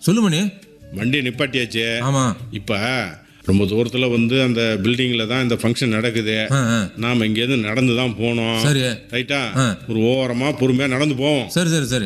சொல்லு மணி வண்டி நிப்பாட்டியாச்சு ஆமா இப்போ ரொம்ப தூரத்தில் வந்து அந்த பில்டிங்கில் தான் இந்த ஃபங்க்ஷன் நடக்குது ஆ, ஆ. நாம் இங்கேருந்து நடந்து தான் போனோம் சரி ரைட்டா ஆ. ஒரு ஓரமாக பொறுமையாக நடந்து போவோம் சரி சரி சரி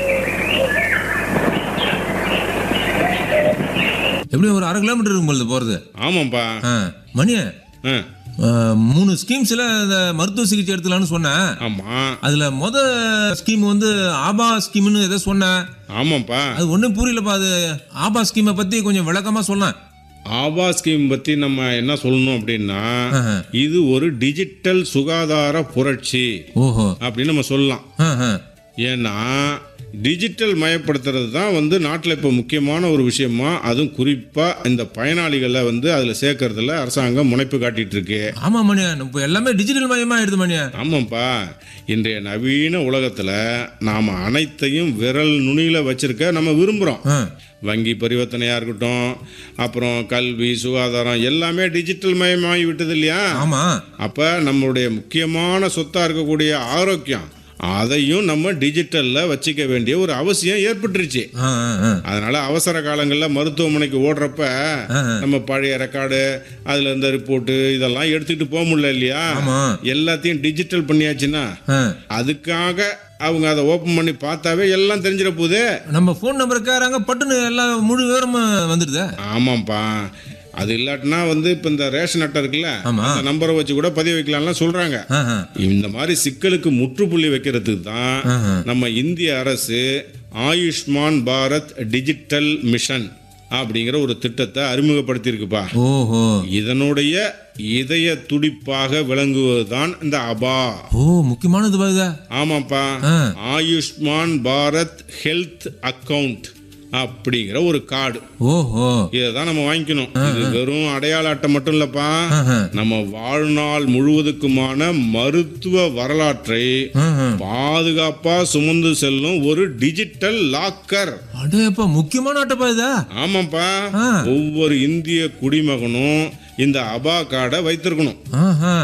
எப்படியும் ஒரு அரை கிலோமீட்டர் இருக்கும் பொழுது போறது ஆமாம்ப்பா ஆ, மணி ஆ ஆ, மூணு ஸ்கீம்ஸ்ல இந்த மருத்துவ சிகிச்சை எடுத்துக்கலாம்னு சொன்னேன் ஆமாம் அதுல முத ஸ்கீம் வந்து ஆபா ஸ்கீம்னு ஏதோ சொன்னேன் ஆமாம்ப்பா அது ஒன்றும் புரியலப்பா அது ஆபா ஸ்கீமை பத்தி கொஞ்சம் விளக்கமா சொன்னேன் ஆபா ஸ்கீம் பற்றி நம்ம என்ன சொல்லணும் அப்படின்னா இது ஒரு டிஜிட்டல் சுகாதார புரட்சி ஓஹோ அப்படின்னு நம்ம சொல்லலாம் ஆ, ஆ. ஏன்னா டிஜிட்டல் மயப்படுத்துறது தான் வந்து நாட்டில் இப்போ முக்கியமான ஒரு விஷயமா அதுவும் குறிப்பாக இந்த பயனாளிகளை வந்து அதில் சேர்க்கறதுல அரசாங்கம் முனைப்பு காட்டிட்டு இருக்கு ஆமா மணியா இப்போ எல்லாமே டிஜிட்டல் மயமா ஆயிடுது மணியா ஆமாம்ப்பா இன்றைய நவீன உலகத்தில் நாம் அனைத்தையும் விரல் நுனியில் வச்சிருக்க நம்ம விரும்புகிறோம் ஆ, வங்கி பரிவர்த்தனையாக இருக்கட்டும் அப்புறம் கல்வி சுகாதாரம் எல்லாமே டிஜிட்டல் மயமாகி விட்டது இல்லையா ஆமா அப்போ நம்மளுடைய முக்கியமான சொத்தாக இருக்கக்கூடிய ஆரோக்கியம் அதையும் நம்ம டிஜிட்டலில் வச்சுக்க வேண்டிய ஒரு அவசியம் ஏற்பட்டுருச்சு ஆ, ஆ, ஆ. அதனால அவசர காலங்களில் மருத்துவமனைக்கு ஓடுறப்ப ஆ. நம்ம பழைய ரெக்கார்டு அதில் இருந்த ரிப்போர்ட்டு இதெல்லாம் எடுத்துக்கிட்டு போக முடியல இல்லையா ஆமா எல்லாத்தையும் டிஜிட்டல் பண்ணியாச்சுன்னா ஆ. அதுக்காக அவங்க அதை ஓப்பன் பண்ணி பார்த்தாவே எல்லாம் தெரிஞ்சிட போகுது நம்ம ஃபோன் நம்பர் கேட்குறாங்க பட்டுன்னு எல்லா முழு விவரமும் வந்துடுதே ஆமாம்ப்பா அது இல்லாட்டினா வந்து இப்போ இந்த ரேஷன் அட்டை இருக்குல்ல ஆமா. அந்த நம்பரை வச்சு கூட பதிவு வைக்கலாம்லாம் சொல்கிறாங்க ஆ, ஆ. இந்த மாதிரி சிக்கலுக்கு முற்றுப்புள்ளி வைக்கிறதுக்கு தான் ஆஹா. நம்ம இந்திய அரசு ஆயுஷ்மான் பாரத் டிஜிட்டல் மிஷன் அப்படிங்கிற ஒரு திட்டத்தை அறிமுகப்படுத்தியிருக்குப்பா ஓஹோ இதனுடைய இதய துடிப்பாக விளங்குவதுதான் இந்த அபா ஓ முக்கியமானது பாருதா ஆமாப்பா ஆ. ஆயுஷ்மான் பாரத் ஹெல்த் அக்கவுண்ட் அப்படிங்கிற ஒரு கார்டு ஓஹோ இதை தான் நம்ம வாங்கிக்கணும் இது வெறும் அடையாள அட்டை மட்டும் இல்லப்பா ஆஹா. நம்ம வாழ்நாள் முழுவதுக்குமான மருத்துவ வரலாற்றை ஆஹா. பாதுகாப்பா சுமந்து செல்லும் ஒரு டிஜிட்டல் லாக்கர் அடேப்பா முக்கியமான அட்டைப்பா இதா ஆமாப்பா ஆ. ஒவ்வொரு இந்திய குடிமகனும் இந்த அபா கார்டை வைத்திருக்கணும் ஆஹா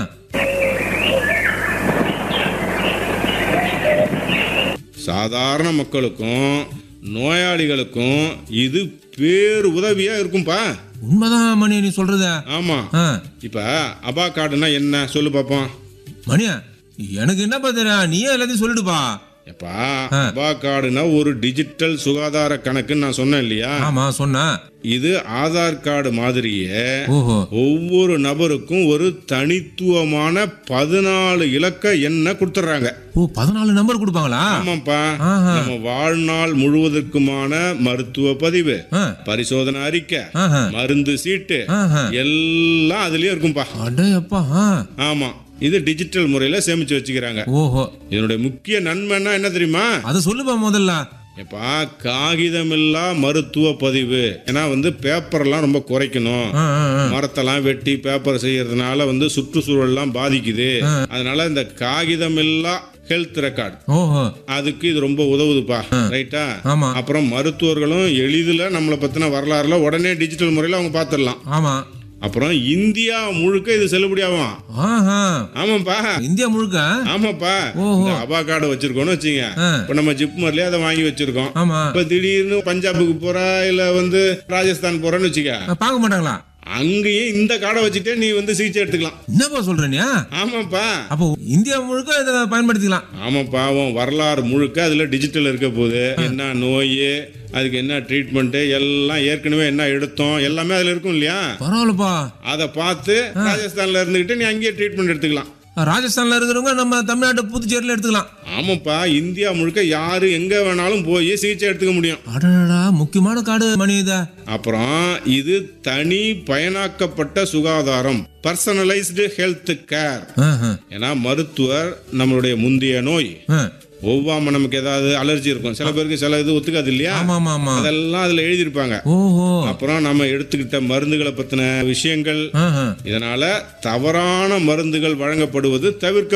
சாதாரண மக்களுக்கும் நோயாளிகளுக்கும் இது பேர் உதவியா இருக்கும்பா உண்மைதான் மணி நீ சொல்றத ஆமா ஆ. இப்ப அபா கார்டுனா என்ன சொல்லு பாப்போம் மணியா எனக்கு என்னப்பா தெரியும் நீயே எல்லாத்தையும் சொல்லிடுப்பா எப்பா அபா கார்டுனா ஒரு டிஜிட்டல் சுகாதார கணக்குன்னு நான் சொன்னேன் இல்லையா ஆமா சொன்ன இது ஆதார் கார்டு மாதிரியே ஓஹோ ஒவ்வொரு நபருக்கும் ஒரு தனித்துவமான பதினாலு இலக்க எண்ணை கொடுத்துட்றாங்க ஓ பதினாலு நம்பர் கொடுப்பாங்களா ஆமாப்பா ஆஹா. நம்ம வாழ்நாள் முழுவதற்குமான மருத்துவ பதிவு ஆ. பரிசோதனை அறிக்கை ஆஹா. மருந்து சீட்டு ஆஹா. எல்லாம் அதுலயே இருக்கும்பா அடேப்பா ஆ. ஆமா இது டிஜிட்டல் முறையில சேமிச்சு வச்சுக்கிறாங்க ஓஹோ இதனுடைய முக்கிய நன்மைன்னா என்ன தெரியுமா அதை சொல்லுப்பா முதல்ல எப்பா காகிதமில்லா மருத்துவ பதிவு ஏன்னா வந்து பேப்பர்லாம் ரொம்ப குறைக்கணும் ஆ, ஆ, ஆ. மரத்தெல்லாம் வெட்டி பேப்பர் செய்யறதுனால வந்து சுற்றுச்சூழல்லாம் பாதிக்குது அதனால இந்த காகிதமில்லா ஹெல்த் ரெக்கார்ட் ஓஹோ அதுக்கு இது ரொம்ப உதவுதுப்பா ரைட்டா ஆமா அப்புறம் மருத்துவர்களும் எளிதில் நம்மளை பத்தின வரலாறுல உடனே டிஜிட்டல் முறையில் அவங்க பார்த்துடலாம் ஆமா அப்புறம் இந்தியா முழுக்க இது செல்லுபடியாகும் ஆஹா ஆமாப்பா இந்தியா முழுக்க ஆமாப்பா ஓஹோ. இந்த அபா கார்டு வச்சிருக்கோம்னு வச்சுங்க ஆ. இப்ப நம்ம ஜிப்மர்லயே அதை வாங்கி வச்சிருக்கோம் ஆமா இப்ப திடீர்னு பஞ்சாபுக்கு போறா இல்ல வந்து ராஜஸ்தான் போறேன்னு வச்சுக்க அஹ், பார்க்க மாட்டாங்களா அங்கேயே இந்த கார்டை வச்சுட்டே நீ வந்து சிகிச்சை எடுத்துக்கலாம் என்னப்பா சொல்ற நீ ஆமாப்பா அப்போ இந்தியா முழுக்க இதை பயன்படுத்திக்கலாம் ஆமாப்பா உன் வரலாறு முழுக்க அதுல டிஜிட்டல் இருக்க போகுது என்ன நோய் அதுக்கு என்ன ட்ரீட்மெண்ட் எல்லாம் ஏற்கனவே என்ன எடுத்தோம் எல்லாமே அதுல இருக்கும் இல்லையா பரவாயில்லப்பா அதை பார்த்து ராஜஸ்தான்ல இருந்துகிட்டு நீ அங்கேயே ட்ரீட்மெண்ட் எடுத்துக்கலாம் ராஜஸ்தான்ல இருக்கிறவங்க நம்ம தமிழ்நாட்டு புதுச்சேரியில எடுத்துக்கலாம் ஆமாப்பா இந்தியா முழுக்க யாரு எங்க வேணாலும் போய் சிகிச்சை எடுத்துக்க முடியும் அடடா முக்கியமான காடு மணி இத அப்புறம் இது தனி பயனாக்கப்பட்ட சுகாதாரம் பர்சனலைஸ்டு ஹெல்த் கேர் ஆஹா. ஏன்னா மருத்துவர் நம்மளுடைய முந்தைய நோய் ஆ. ஒவ்வாம நமக்கு ஏதாவது அலர்ஜி இருக்கும் சில பேருக்கு சில இது ஒத்துக்காது இல்லையா ஆமா ஆமா ஆமா அதெல்லாம் அதுல எழுதியிருப்பாங்க ஓஹோ அப்புறம் நம்ம எடுத்துக்கிட்ட மருந்துகளை பத்தின விஷயங்கள் ஆஹா. இதனால தவறான மருந்துகள் வழங்கப்படுவது தவிர்க்க